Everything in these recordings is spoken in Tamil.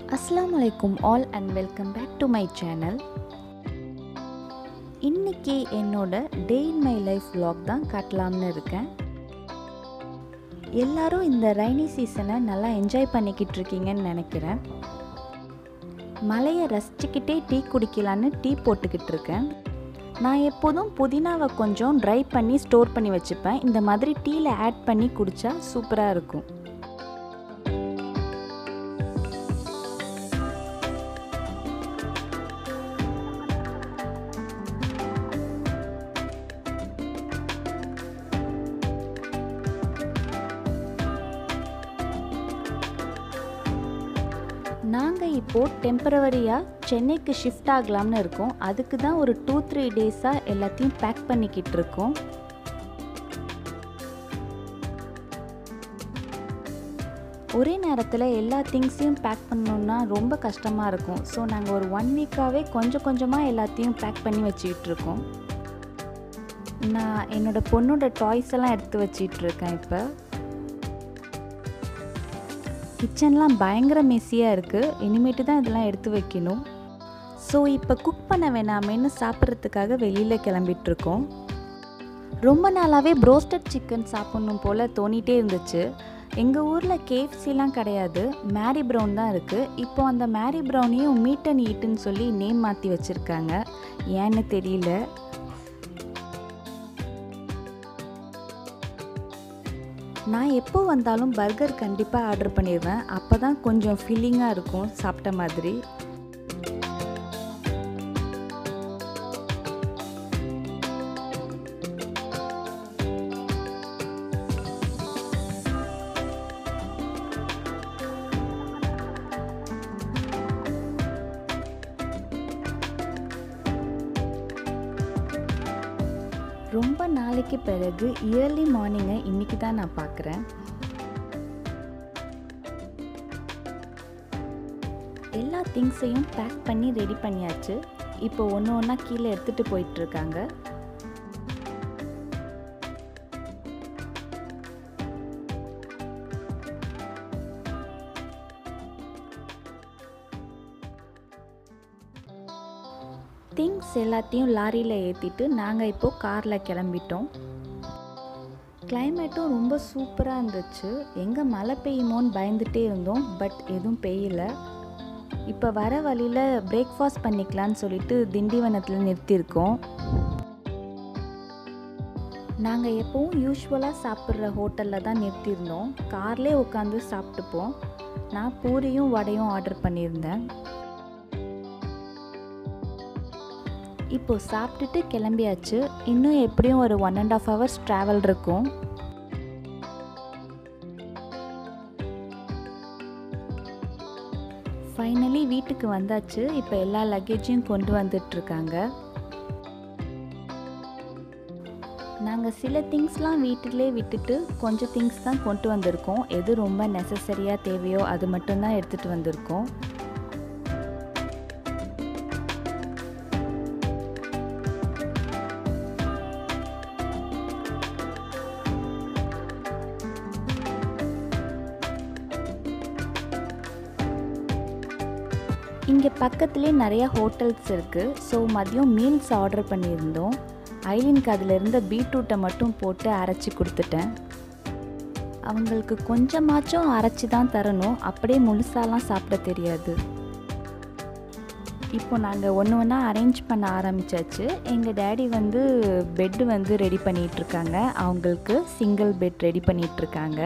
அஸ்ஸலாமு அலைக்கும் all and welcome back to my channel இன்னைக்கு என்னோட day in my life vlog தான் காட்டலாம்னு இருக்கேன் எல்லாரும் இந்த ரைனி சீசனை நல்லா என்ஜாய் பண்ணிக்கிட்டு இருக்கீங்கன்னு நினைக்கிறேன் மழையை ரசிச்சுக்கிட்டே டீ குடிக்கலான்னு டீ போட்டுக்கிட்டு இருக்கேன் நான் எப்போதும் புதினாவை கொஞ்சம் ட்ரை பண்ணி ஸ்டோர் பண்ணி வச்சுப்பேன் இந்த மாதிரி டீயில் ஆட் பண்ணி குடித்தா சூப்பராக இருக்கும் நாங்கள் இப்போது டெம்பரவரியாக சென்னைக்கு ஷிஃப்ட் ஆகலாம்னு இருக்கோம் அதுக்கு தான் ஒரு டூ த்ரீ டேஸாக எல்லாத்தையும் பேக் பண்ணிக்கிட்டு இருக்கோம் ஒரே நேரத்தில் எல்லா திங்ஸையும் பேக் பண்ணணுன்னா ரொம்ப கஷ்டமாக இருக்கும் ஸோ நாங்கள் ஒரு ஒன் வீக்காகவே கொஞ்சம் கொஞ்சமாக எல்லாத்தையும் பேக் பண்ணி வச்சுக்கிட்டு இருக்கோம் நான் என்னோட பொண்ணோட டாய்ஸ் எல்லாம் எடுத்து வச்சிட்டு இருக்கேன் இப்போ கிச்சன்லாம் பயங்கர மெஸ்ஸியாக இருக்குது இனிமேட்டு தான் இதெல்லாம் எடுத்து வைக்கணும் ஸோ இப்போ குக் பண்ண வேணாமேன்னு சாப்பிட்றதுக்காக வெளியில் கிளம்பிட்டுருக்கோம் ரொம்ப நாளாகவே ப்ரோஸ்டட் சிக்கன் சாப்பிட்ணும் போல் தோணிகிட்டே இருந்துச்சு எங்கள் ஊரில் கேஎஃப்சிலாம் கிடையாது மேரி ப்ரௌன் தான் இருக்குது இப்போ அந்த மேரி ப்ரௌனையும் மீட் அண்ட் ஈட்டுன்னு சொல்லி நேம் மாற்றி வச்சுருக்காங்க ஏன்னு தெரியல நான் எப்போ வந்தாலும் பர்கர் கண்டிப்பாக ஆர்டர் பண்ணிடுவேன் அப்போ தான் கொஞ்சம் ஃபில்லிங்காக இருக்கும் சாப்பிட்ட மாதிரி ரொம்ப நாளைக்கு பிறகு இயர்லி மார்னிங்கை இன்றைக்கி தான் நான் பார்க்குறேன் எல்லா திங்ஸையும் பேக் பண்ணி ரெடி பண்ணியாச்சு இப்போ ஒன்று ஒன்றா கீழே எடுத்துகிட்டு போயிட்டுருக்காங்க திங்ஸ் எல்லாத்தையும் லாரியில் ஏற்றிட்டு நாங்கள் இப்போது காரில் கிளம்பிட்டோம் கிளைமேட்டும் ரொம்ப சூப்பராக இருந்துச்சு எங்கே மழை பெய்யுமோன்னு பயந்துகிட்டே இருந்தோம் பட் எதுவும் பெய்யல இப்போ வர வழியில் பிரேக்ஃபாஸ்ட் பண்ணிக்கலான்னு சொல்லிட்டு திண்டிவனத்தில் நிறுத்தியிருக்கோம் நாங்கள் எப்போவும் யூஸ்வலாக சாப்பிட்ற ஹோட்டலில் தான் நிறுத்தியிருந்தோம் கார்லேயே உட்காந்து சாப்பிட்டுப்போம் நான் பூரியும் வடையும் ஆர்டர் பண்ணியிருந்தேன் இப்போ சாப்பிட்டுட்டு கிளம்பியாச்சு இன்னும் எப்படியும் ஒரு one and half hours travel இருக்கும் ஃபைனலி வீட்டுக்கு வந்தாச்சு இப்போ எல்லா லக்கேஜையும் கொண்டு வந்துட்டுருக்காங்க நாங்கள் சில திங்ஸ்லாம் வீட்டிலே விட்டுட்டு கொஞ்சம் திங்ஸ் தான் கொண்டு வந்திருக்கோம் எது ரொம்ப நெசசரியாக தேவையோ அது மட்டும்தான் எடுத்துகிட்டு வந்திருக்கோம் இங்கே பக்கத்துலேயே நிறையா ஹோட்டல்ஸ் இருக்குது ஸோ மதியம் மீல்ஸ் ஆர்டர் பண்ணியிருந்தோம் ஐலினுக்கு அதில் இருந்த பீட்ரூட்டை மட்டும் போட்டு அரைச்சி கொடுத்துட்டேன் அவங்களுக்கு கொஞ்சமாச்சும் அரைச்சி தான் தரணும் அப்படியே முழுசாலாம் சாப்பிட தெரியாது இப்போ நாங்கள் ஒன்று ஒன்றா அரேஞ்ச் பண்ண ஆரம்பித்தாச்சு எங்கள் டேடி வந்து பெட்டு வந்து ரெடி பண்ணிகிட்ருக்காங்க அவங்களுக்கு சிங்கிள் பெட் ரெடி பண்ணிகிட்ருக்காங்க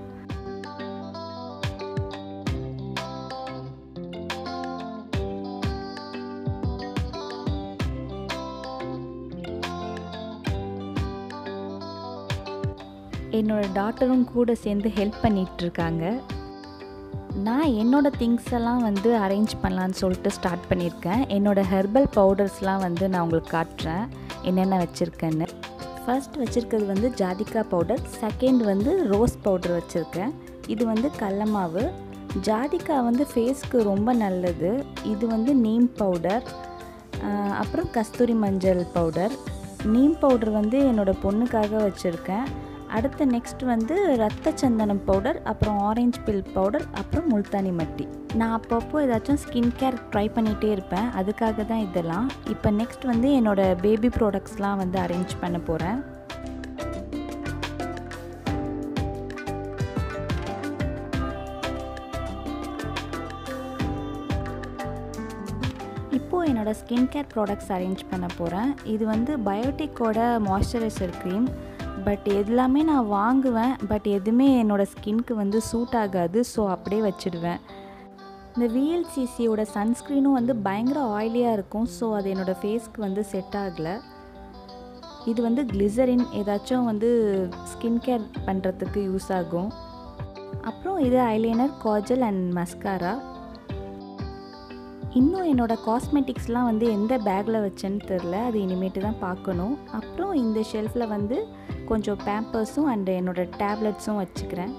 என்னோட டாட்டரும் கூட சேர்ந்து ஹெல்ப் பண்ணிகிட்ருக்காங்க நான் என்னோடய திங்ஸ் எல்லாம் வந்து அரேஞ்ச் பண்ணலான்னு சொல்லிட்டு ஸ்டார்ட் பண்ணியிருக்கேன் என்னோடய ஹெர்பல் பவுடர்ஸ்லாம் வந்து நான் உங்களுக்கு காட்டுறேன் என்னென்ன வச்சுருக்கேன்னு ஃபர்ஸ்ட் வச்சுருக்கிறது வந்து ஜாதிக்காய் பவுடர் செகண்ட் வந்து ரோஸ் பவுடர் வச்சுருக்கேன் இது வந்து கடல மாவு ஜாதிக்காய் வந்து ஃபேஸ்க்கு ரொம்ப நல்லது இது வந்து நீம் பவுடர் அப்புறம் கஸ்தூரி மஞ்சள் பவுடர் நீம் பவுடர் வந்து என்னோடய பொண்ணுக்காக வச்சுருக்கேன் அடுத்து நெக்ஸ்ட் வந்து ரத்த சந்தனம் பவுடர் அப்புறம் ஆரஞ்சு பில் பவுடர் அப்புறம் முல்தானி மட்டி நான் அப்பப்போ ஏதாச்சும் ஸ்கின் கேர் ட்ரை பண்ணிகிட்டே இருப்பேன் அதுக்காக தான் இதெல்லாம் இப்போ நெக்ஸ்ட் வந்து என்னோடய பேபி ப்ராடக்ட்ஸ்லாம் வந்து அரேஞ்ச் பண்ண போகிறேன் இப்போது என்னோடய ஸ்கின் கேர் ப்ராடக்ட்ஸ் அரேஞ்ச் பண்ண போகிறேன் இது வந்து பயோட்டிக்கோட மாய்ஸ்சரைசர் க்ரீம் பட் எல்லாமே நான் வாங்குவேன் பட் எதுவுமே என்னோடய ஸ்கின்க்கு வந்து சூட் ஆகாது ஸோ அப்படியே வச்சுடுவேன் இந்த விஎல்சிசியோட சன்ஸ்க்ரீனும் வந்து பயங்கர ஆயிலியாக இருக்கும் ஸோ அது என்னோடய ஃபேஸ்க்கு வந்து செட் ஆகலை இது வந்து கிளிசரின் ஏதாச்சும் வந்து ஸ்கின் கேர் பண்ணுறதுக்கு யூஸ் ஆகும் அப்புறம் இது ஐலைனர் காஜல் அண்ட் மஸ்காரா இன்னும் என்னோடய காஸ்மெட்டிக்ஸ்லாம் வந்து எந்த பேக்கில் வச்சேன்னு தெரில அது இனிமேட்டு தான் பார்க்கணும் அப்புறம் இந்த ஷெல்ஃபில் வந்து கொஞ்சம் பேம்பர்ஸும் அண்ட் என்னோடய டேப்லெட்ஸும் வச்சுக்கிறேன்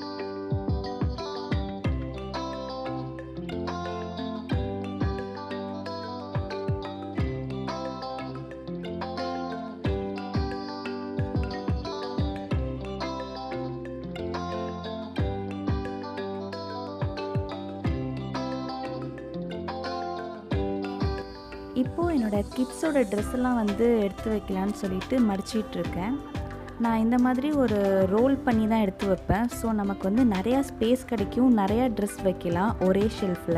இப்போது என்னோடய கிட்ஸோட ட்ரெஸ்ஸெல்லாம் வந்து எடுத்து வைக்கலான்னு சொல்லிட்டு மடிச்சிட்டு இருக்கேன் நான் இந்த மாதிரி ஒரு ரோல் பண்ணி தான் எடுத்து வைப்பேன் ஸோ நமக்கு வந்து நிறையா ஸ்பேஸ் கிடைக்கும் நிறையா ட்ரெஸ் வைக்கலாம் ஒரே ஷெல்ஃபில்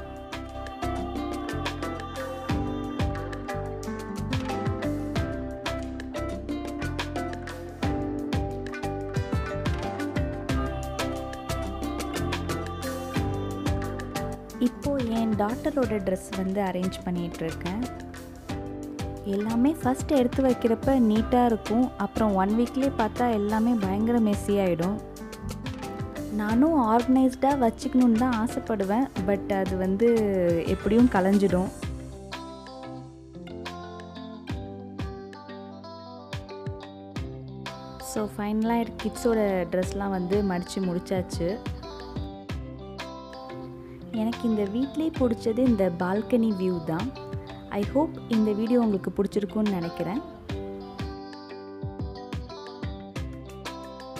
இப்போது என் டாட்டரோட ட்ரெஸ் வந்து அரேஞ்ச் பண்ணிகிட்ருக்கேன் எல்லாமே ஃபஸ்ட் எடுத்து வைக்கிறப்ப நீட்டாக இருக்கும் அப்புறம் ஒன் வீக்லேயே பார்த்தா எல்லாமே பயங்கர மெஸ்ஸி ஆகிடும் நானும் ஆர்கனைஸ்டாக வச்சுக்கணுன்னு தான் ஆசைப்படுவேன் பட் அது வந்து எப்படியும் கலைஞ்சிடும் ஸோ ஃபைனலாக கிட்ஸோட ட்ரெஸ்லாம் வந்து மடித்து முடிச்சாச்சு எனக்கு இந்த வீட்டிலே பிடிச்சது இந்த பால்கனி வியூ தான் ஐ ஹோப் இந்த வீடியோ உங்களுக்கு பிடிச்சிருக்குன்னு நினைக்கிறேன்